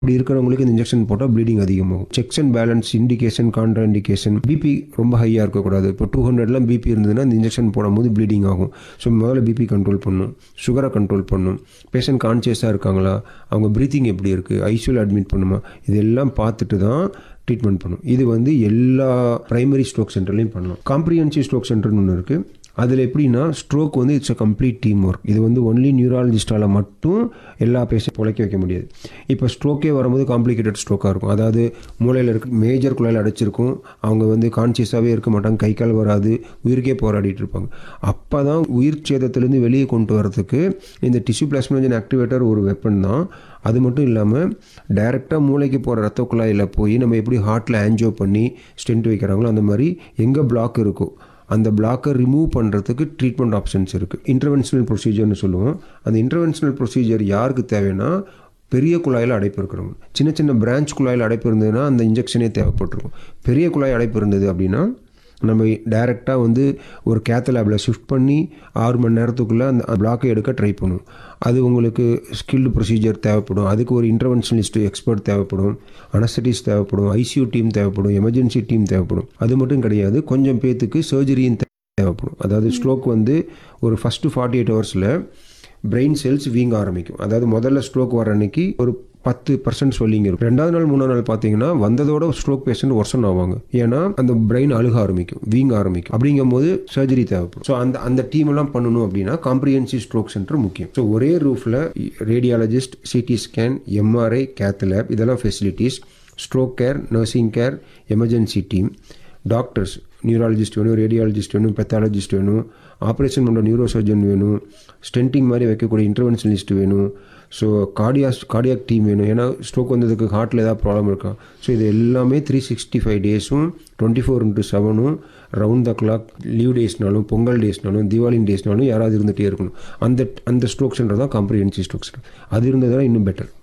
இப்படி இருக்கிறவங்களுக்கு இந்த இன்ஜெக்ஷன் போட்டால் ப்ளீடிங் அதிகமாகும் checks and balance indication contraindication BP ரொம்ப ஹையாக இருக்கக்கூடாது இப்போ டூ ஹண்ட்ரட்லாம் பிபி இருந்ததுன்னா இந்த இன்ஜெக்ஷன் போடும்போது ப்ளீடிங் ஆகும் ஸோ முதல்ல பிபி கண்ட்ரோல் பண்ணும் சுகரை கண்ட்ரோல் பண்ணும் பேஷண்ட் கான்சியஸாக இருக்காங்களா அவங்க ப்ரீத்திங் எப்படி இருக்குது ஐசியூவில் அட்மிட் பண்ணுமா இதெல்லாம் பார்த்துட்டு தான் ட்ரீட்மெண்ட் பண்ணும் இது வந்து எல்லா பிரைமரி ஸ்ட்ரோக் சென்டர்லையும் பண்ணலாம் காம்ப்ரிஹென்சிவ் ஸ்ட்ரோக் சென்டர்னு ஒன்று இருக்குது அதில் எப்படின்னா ஸ்ட்ரோக் வந்து it's a complete team work இது வந்து ஒன்லி நியூராலஜிஸ்டால் மட்டும் எல்லா பேஷண்ட் பொழைக்க வைக்க முடியாது இப்போ ஸ்ட்ரோக்கே வரும்போது காம்ப்ளிகேட்டட் ஸ்ட்ரோக்காக இருக்கும் அதாவது மூளையில் இருக்க மேஜர் குழாயில் அடைச்சிருக்கும் அவங்க வந்து கான்சியஸாகவே இருக்க மாட்டாங்க கை கால் வராது உயிருக்கே போராடிட்டு இருப்பாங்க அப்போ தான் உயிர் சேதத்துலேருந்து வெளியே கொண்டு வரதுக்கு இந்த டிஷ்யூ பிளாஸ்மோஜன் ஆக்டிவேட்டர் ஒரு வெப்பன் தான் அது மட்டும் இல்லாமல் டைரெக்டாக மூளைக்கு போகிற ரத்த குழாயில் போய் நம்ம எப்படி ஹார்ட்டில் ஆன்ஜியோ பண்ணி ஸ்டென்ட் வைக்கிறாங்களோ அந்த மாதிரி எங்கே பிளாக் இருக்கோ அந்த பிளாக்கை ரிமூவ் பண்ணுறதுக்கு ட்ரீட்மெண்ட் ஆப்ஷன்ஸ் இருக்குது இன்டர்வென்ஷனல் ப்ரொசீஜர்னு சொல்லுவோம் அந்த இன்டர்வென்ஷனல் ப்ரொசீஜர் யாருக்கு தேவைன்னா பெரிய குழாயில் அடைப்பு இருக்கிறவங்க சின்ன சின்ன பிரான்ச் குழாயில் அடைப்பு இருந்ததுன்னா அந்த இன்ஜெக்ஷனே தேவைப்பட்டிருக்கும் பெரிய குழாய் அடைப்பு இருந்தது அப்படின்னா நம்ம டைரெக்டாக வந்து ஒரு கேத்த லேபில் ஷிஃப்ட் பண்ணி ஆறு மணி நேரத்துக்குள்ளே அந்த பிளாக்கை எடுக்க ட்ரை பண்ணும் அது உங்களுக்கு ஸ்கில்டு ப்ரொசீஜர் தேவைப்படும் அதுக்கு ஒரு இன்டர்வென்ஷனிஸ்ட் எக்ஸ்பர்ட் தேவைப்படும் அனஸ்தட்டிஸ் தேவைப்படும் ஐசியூ டீம் தேவைப்படும் எமர்ஜென்சி டீம் தேவைப்படும் அது மட்டும் கிடையாது கொஞ்சம் பேத்துக்கு சர்ஜரியும் தேவைப்படும் அதாவது ஸ்ட்ரோக் வந்து ஒரு ஃபஸ்ட்டு ஃபார்ட்டி எயிட் ஹவர்ஸில் பிரெயின் செல்ஸ் வீங்க ஆரம்பிக்கும் அதாவது முதல்ல ஸ்ட்ரோக் வர அன்னைக்கு ஒரு பத்து பர்சன்ட் சொல்லிங்க இருக்கும் ரெண்டாவது நாள் மூணாவது நாள் பார்த்தீங்கன்னா வந்ததோட ஸ்ட்ரோக் பேஷண்ட் ஒர்சன் ஆவாங்க ஏன்னா அந்த பிரெயின் அழுக ஆரம்பிக்கும் வீங்க ஆரம்பிக்கும் அப்படிங்கும்போது சர்ஜரி தேவைப்படும் ஸோ அந்த அந்த டீம் எல்லாம் பண்ணணும் அப்படின்னா காம்ப்ரிஹென்சிவ் ஸ்ட்ரோக் சென்டர் முக்கியம் ஸோ ஒரே ரூஃபில் radiologist CT scan MRI cath lab இதெல்லாம் facilities stroke care nursing care emergency team doctors neurologist வேணும் ரேடியாலஜிஸ்ட் வேணும் பெத்தாலஜிஸ்ட் வேணும் ஆப்ரேஷன் பண்ணுற நியூரோ சர்ஜன் வேணும் ஸ்டென்டிங் மாதிரி வைக்கக்கூடிய இன்டர்வென்ஷனிஸ்ட் வேணும் ஸோ கார்டியாஸ் கார்டியாக் டீம் வேணும் ஏன்னா ஸ்ட்ரோக் வந்ததுக்கு ஹார்ட்டில் ஏதாவது ப்ராப்ளம் இருக்கா ஸோ இது எல்லாமே த்ரீ சிக்ஸ்டி ஃபைவ் டேஸும் டுவெண்ட்டி ஃபோர் இன்ட்டு செவனும் ரவுண்ட் த கிளாக் லீவ் டேஸ்னாலும் பொங்கல் டேஸ்னாலும் தீபாவளி டேஸ்னாலும் யாராவது இருந்துகிட்டே இருக்கணும் அந்த அந்த ஸ்ட்ரோக் சென்டர் தான் காம்ப்ரிஹென்சிவ் ஸ்ட்ரோக் சென்டர் அது இருந்ததுனா இன்னும் பெட்டர்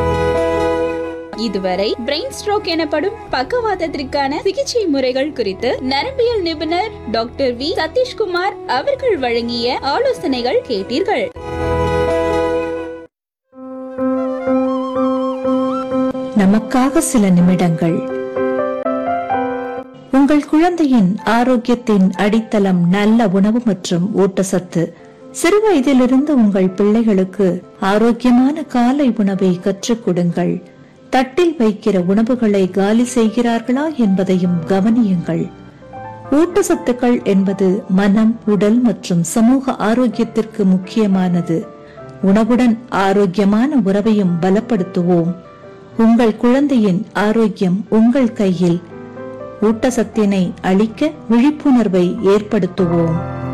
இதுவரை பிரெயின் ஸ்ட்ரோக் எனப்படும் பக்கவாதத்திற்கான சிகிச்சை முறைகள் குறித்து நரம்பியல் நிபுணர் டாக்டர் வி சதீஷ்குமார் அவர்கள் வழங்கிய ஆலோசனைகள் கேட்டீர்கள் நமக்காக சில நிமிடங்கள் உங்கள் குழந்தையின் ஆரோக்கியத்தின் அடித்தளம் நல்ல உணவு மற்றும் ஊட்டச்சத்து சிறுவயதிலிருந்து உங்கள் பிள்ளைகளுக்கு ஆரோக்கியமான காலை உணவை கற்றுக் கொடுங்கள் தட்டில் வைக்கிற உணவுகளை காலி செய்கிறார்களா என்பதையும் கவனியுங்கள் ஊட்டச்சத்துக்கள் என்பது மனம் உடல் மற்றும் சமூக ஆரோக்கியத்திற்கு முக்கியமானது உணவுடன் ஆரோக்கியமான உறவையும் பலப்படுத்துவோம் உங்கள் குழந்தையின் ஆரோக்கியம் உங்கள் கையில் ஊட்டச்சத்தினை அளிக்க விழிப்புணர்வை ஏற்படுத்துவோம்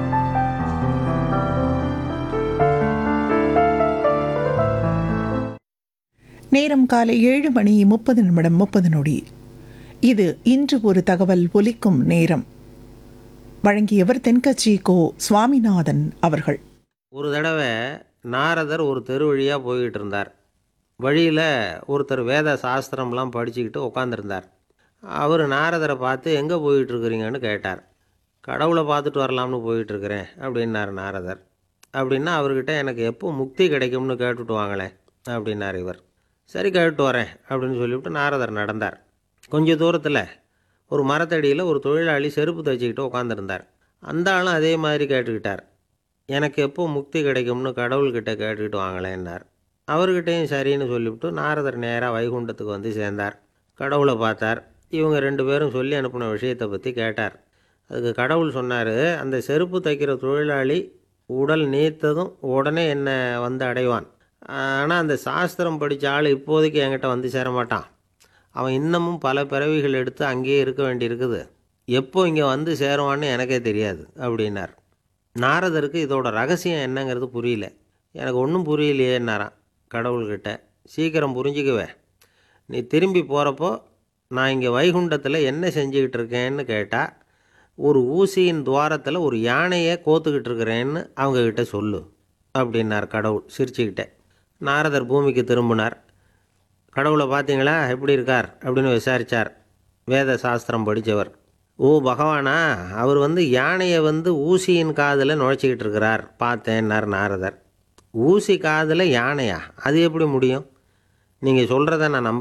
நேரம் காலை ஏழு மணி முப்பது நிமிடம் முப்பது நொடி இது இன்று ஒரு தகவல் ஒலிக்கும் நேரம் வழங்கியவர் தென்கட்சி கோ சுவாமிநாதன் அவர்கள் ஒரு தடவை நாரதர் ஒரு தெரு வழியாக போய்கிட்டு இருந்தார் வழியில் ஒருத்தர் வேத சாஸ்திரம்லாம் படிச்சுக்கிட்டு உட்காந்துருந்தார் அவர் நாரதரை பார்த்து எங்கே போயிட்டுருக்குறீங்கன்னு கேட்டார் கடவுளை பார்த்துட்டு வரலாம்னு போயிட்டுருக்கிறேன் அப்படின்னார் நாரதர் அப்படின்னா அவர்கிட்ட எனக்கு எப்போ முக்தி கிடைக்கும்னு கேட்டுட்டு வாங்களேன் அப்படின்னார் இவர் சரி கேட்டு வரேன் அப்படின்னு சொல்லிவிட்டு நாரதர் நடந்தார் கொஞ்சம் தூரத்தில் ஒரு மரத்தடியில் ஒரு தொழிலாளி செருப்பு தைச்சிக்கிட்டு உட்காந்துருந்தார் அந்த ஆளும் அதே மாதிரி கேட்டுக்கிட்டார் எனக்கு எப்போ முக்தி கிடைக்கும்னு கடவுள்கிட்ட கேட்டுக்கிட்டு வாங்களேன்னார் அவர்கிட்டையும் சரின்னு சொல்லிவிட்டு நாரதர் நேராக வைகுண்டத்துக்கு வந்து சேர்ந்தார் கடவுளை பார்த்தார் இவங்க ரெண்டு பேரும் சொல்லி அனுப்பின விஷயத்தை பற்றி கேட்டார் அதுக்கு கடவுள் சொன்னார் அந்த செருப்பு தைக்கிற தொழிலாளி உடல் நீத்ததும் உடனே என்னை வந்து அடைவான் ஆனால் அந்த சாஸ்திரம் படித்த ஆள் இப்போதைக்கு என்கிட்ட வந்து சேர மாட்டான் அவன் இன்னமும் பல பிறவிகள் எடுத்து அங்கேயே இருக்க வேண்டியிருக்குது எப்போ இங்கே வந்து சேருவான்னு எனக்கே தெரியாது அப்படின்னார் நாரதருக்கு இதோட ரகசியம் என்னங்கிறது புரியல எனக்கு ஒன்றும் புரியலையேன்னாரான் கடவுள்கிட்ட சீக்கிரம் புரிஞ்சுக்குவேன் நீ திரும்பி போகிறப்போ நான் இங்கே வைகுண்டத்தில் என்ன செஞ்சுக்கிட்டு இருக்கேன்னு கேட்டால் ஒரு ஊசியின் துவாரத்தில் ஒரு யானையை கோத்துக்கிட்டு இருக்கிறேன்னு அவங்கக்கிட்ட சொல்லு அப்படின்னார் கடவுள் சிரிச்சுக்கிட்டே நாரதர் பூமிக்கு திரும்பினார் கடவுளை பார்த்தீங்களா எப்படி இருக்கார் அப்படின்னு விசாரித்தார் வேத சாஸ்திரம் படித்தவர் ஓ பகவானா அவர் வந்து யானையை வந்து ஊசியின் காதில் நுழைச்சிக்கிட்டு இருக்கிறார் பார்த்தேன்னார் நாரதர் ஊசி காதில் யானையா அது எப்படி முடியும் நீங்கள் சொல்கிறத நான் நம்ப